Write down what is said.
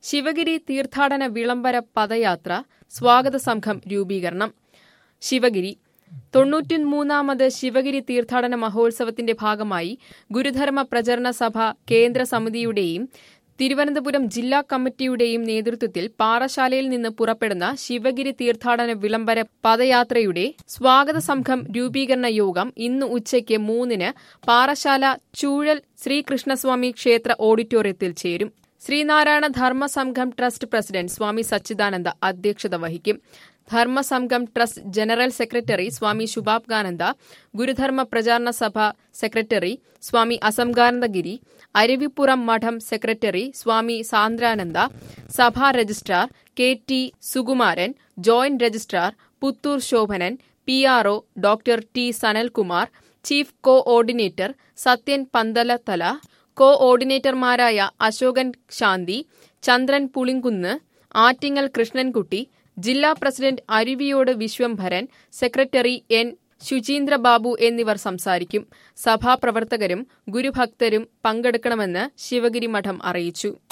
ശിവഗിരി തീർത്ഥാടന വിളംബര പദയാത്ര സ്വാഗത സംഘം രൂപീകരണം ശിവഗിരി തൊണ്ണൂറ്റിമൂന്നാമത് ശിവഗിരി തീർത്ഥാടന മഹോത്സവത്തിന്റെ ഭാഗമായി ഗുരുധർമ്മ പ്രചരണ സഭ കേന്ദ്ര സമിതിയുടെയും തിരുവനന്തപുരം ജില്ലാ കമ്മിറ്റിയുടെയും നേതൃത്വത്തിൽ പാറശാലയിൽ നിന്ന് പുറപ്പെടുന്ന ശിവഗിരി തീർത്ഥാടന വിളംബര പദയാത്രയുടെ സ്വാഗത സംഘം രൂപീകരണ യോഗം ഇന്ന് ഉച്ചയ്ക്ക് മൂന്നിന് പാറശാല ചൂഴൽ ശ്രീകൃഷ്ണസ്വാമി ക്ഷേത്ര ഓഡിറ്റോറിയത്തിൽ ചേരും ശ്രീനാരായണ ധർമ്മസംഘം ട്രസ്റ്റ് പ്രസിഡന്റ് സ്വാമി സച്ചിദാനന്ദ അധ്യക്ഷത വഹിക്കും Dharmasangham trust general secretary Swami Shubhangananda Gurudharma Pracharana Sabha secretary സ്വാമി അസംഗാനന്ദഗിരി അരുവിപ്പുറം മഠം secretary Swami Sandrananda Sabha registrar K T Sukumaran joint registrar Puthur Shobhanan P R O doctor T Sanalkumar chief coordinator Sathyan Panthalathala കോ ഓർഡിനേറ്റർമാരായ അശോകൻ ശാന്തി ചന്ദ്രൻ പുളിങ്കുന്ന് ആറ്റിങ്ങൽ കൃഷ്ണൻകുട്ടി ജില്ലാ president Aruviyode Vishwambharan secretary N Suchindrababu എന്നിവർ സംസാരിക്കും സഭാപ്രവർത്തകരും ഗുരുഭക്തരും പങ്കെടുക്കണമെന്ന് ശിവഗിരി മഠം അറിയിച്ചു